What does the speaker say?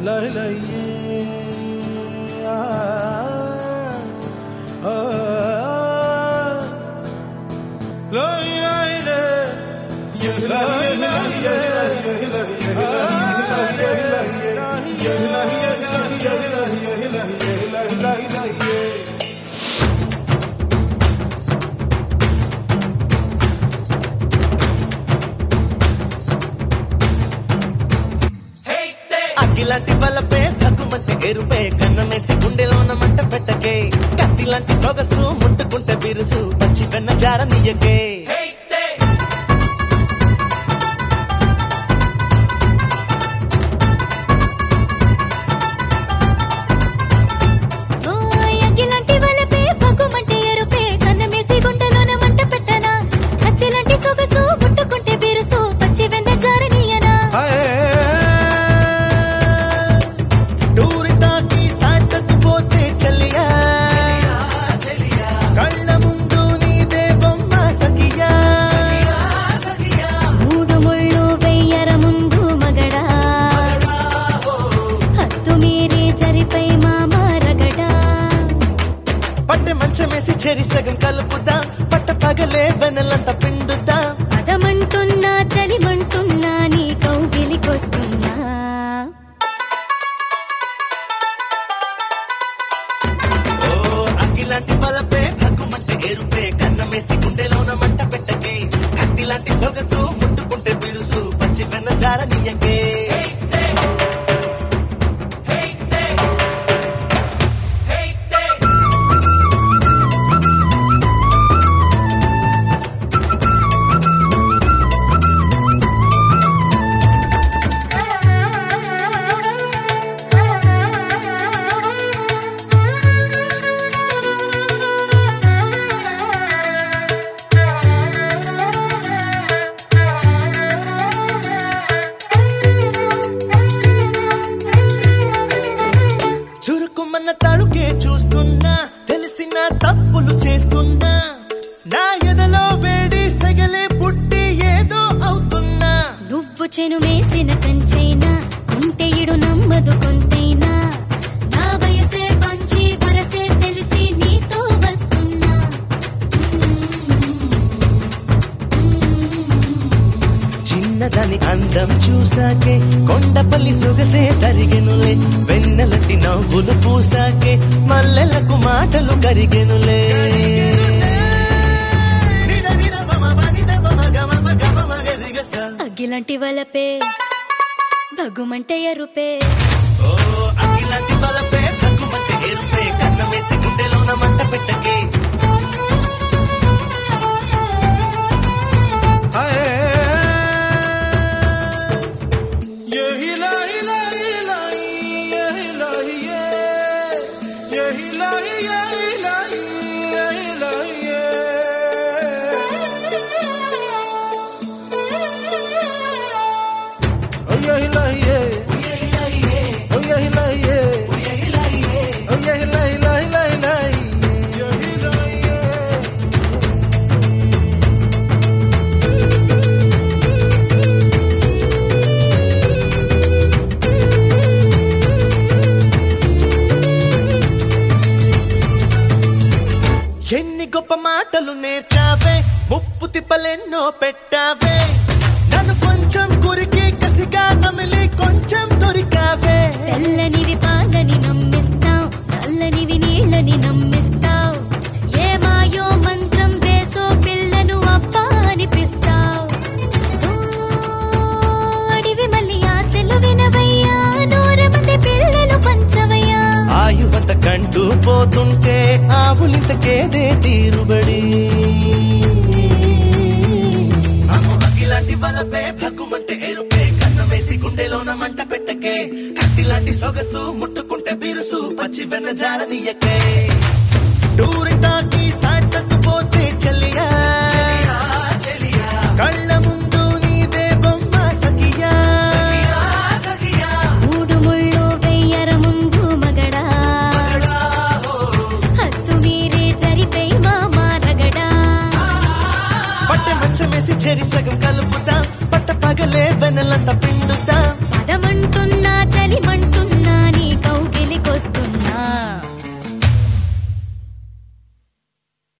లై లై ఆ, ఆ, లై లై లై లై లై అగ్గిలాంటి బలపే తగ్గుమంటే ఎరుపే కన్నమేసి గుండెలోన మంట పెట్టకే కత్తిలాంటి సొగసు ముట్టుకుంటే బిరుసు పచ్చి వెన్న జార నీయకే ఓ అగ్గిలాంటి వలపే పగ్గుమంటే ఎరుపే కన్నమేసి గుండెలోన మంట పెట్టనా కత్తిలాంటి సొగసు ముట్టుకుంటే బిరుసు పచ్చి వెన్న జారనీయనా టూరిటాకి సాటకు పోతే చలియా కళ్ళ ముందు నీదే బొమ్మ సఖియా మూడు ముళ్ళు వెయ్యర ముందు మగడా హత్తు మీరి జరిపై మామ రగడా పట్టె మంచమేసి చెరి సగం కలుపుదా పట్ట పగలే వెనలంతా పిండుదా పదమంటున్నా చలిమంటున్నా నీ కౌగిలికొస్తున్నా ఓ అగ్గిలాంటి బలపే హక్కుమంటే ఎరుపే కన్నమేసి గుండెలోన మంట పెట్టకే కత్తిలాంటి సొగసు ముట్టుకుంటే బిరుసు పచ్చి వెన్న జార నీయకే చురుకుమన్న తడుకే చూస్తున్నా తెలిసిన తప్పులు చేస్తున్నా నా ఎదలో వేడి సెగలే పుట్టి ఏదో అవుతున్నా నువ్వు చెను మేసిన కంచైనా కొంటెయుడు నమ్మదు కొంతైనా నా వయసే పంచి వరసే తెలిసి నీతో వస్తున్నా చిన్నదాని అందం చూసాకే కొండపల్లి సొగసే తరిగెనులే వెన్నెలటి నవ్వులు పూసాకే మల్లెలకు మాటలు కరిగెనులే నిద నిద మమ మనిద మమ గమ మ గమ మగ రిగస. అగ్గిలాంటి వలపే భగుమంటే ఎరుపే ఓ అగ్గిలాంటి బలపే తగ్గుమంటే ఎరుపే కన్నమేసి గుండెలోన మంట పెట్టకే यही लाई लाई लाई यही लाई ये यही लाई यही लाई यही लाई ये ओ यही लाई ये ओ यही लाई ये ओ यही लाई लाई लाई लाई यही लाई ये ఎన్ని గొప్ప మాటలు నేర్చావే ముప్పు తిప్పలెన్నో పెట్టావే నన్ను కొంచెం కురికి కసిగా నమిలి కొంచెం దొరికావే తెల్లనివి పాలని నమ్మిస్తావు నల్లనివి నీళ్ళని నమ్మిస్తావు ఏ మాయో మంత్రం వేసో పిల్లను అబ్బా అనిపిస్తావు అడివి మళ్ళీ ఆశలు వినవయ్యా నూరు మంది పిల్లలు పంచవయ్యా ఆయువంత కంటూ పోతుంటే ఆవులింతకేదే తీరుబడి అమ్మో అగ్గిలాంటి వలపే భగ్గుమంటే ఎరుపే కన్న వేసి గుండెలోన మంట పెట్టకే కత్తిలాంటి సొగసు ముట్టుకుంటే బిరుసు పచ్చి వెన్న జారనీయకే టూరిటాకి సాటకు పోతే చలియా కళ్ళ ముందు నీదే బొమ్మ సఖియా మూడు ముళ్ళు వెయ్యర ముందు మగడా హత్తు మీరే జరిపై మామ రగడా పట్టె మంచమేసి చెరి సగం కలుపుతా పట్ట పగలే వెనలంతా పిండుతా పదమంటున్నా చలి చలిమంటున్నా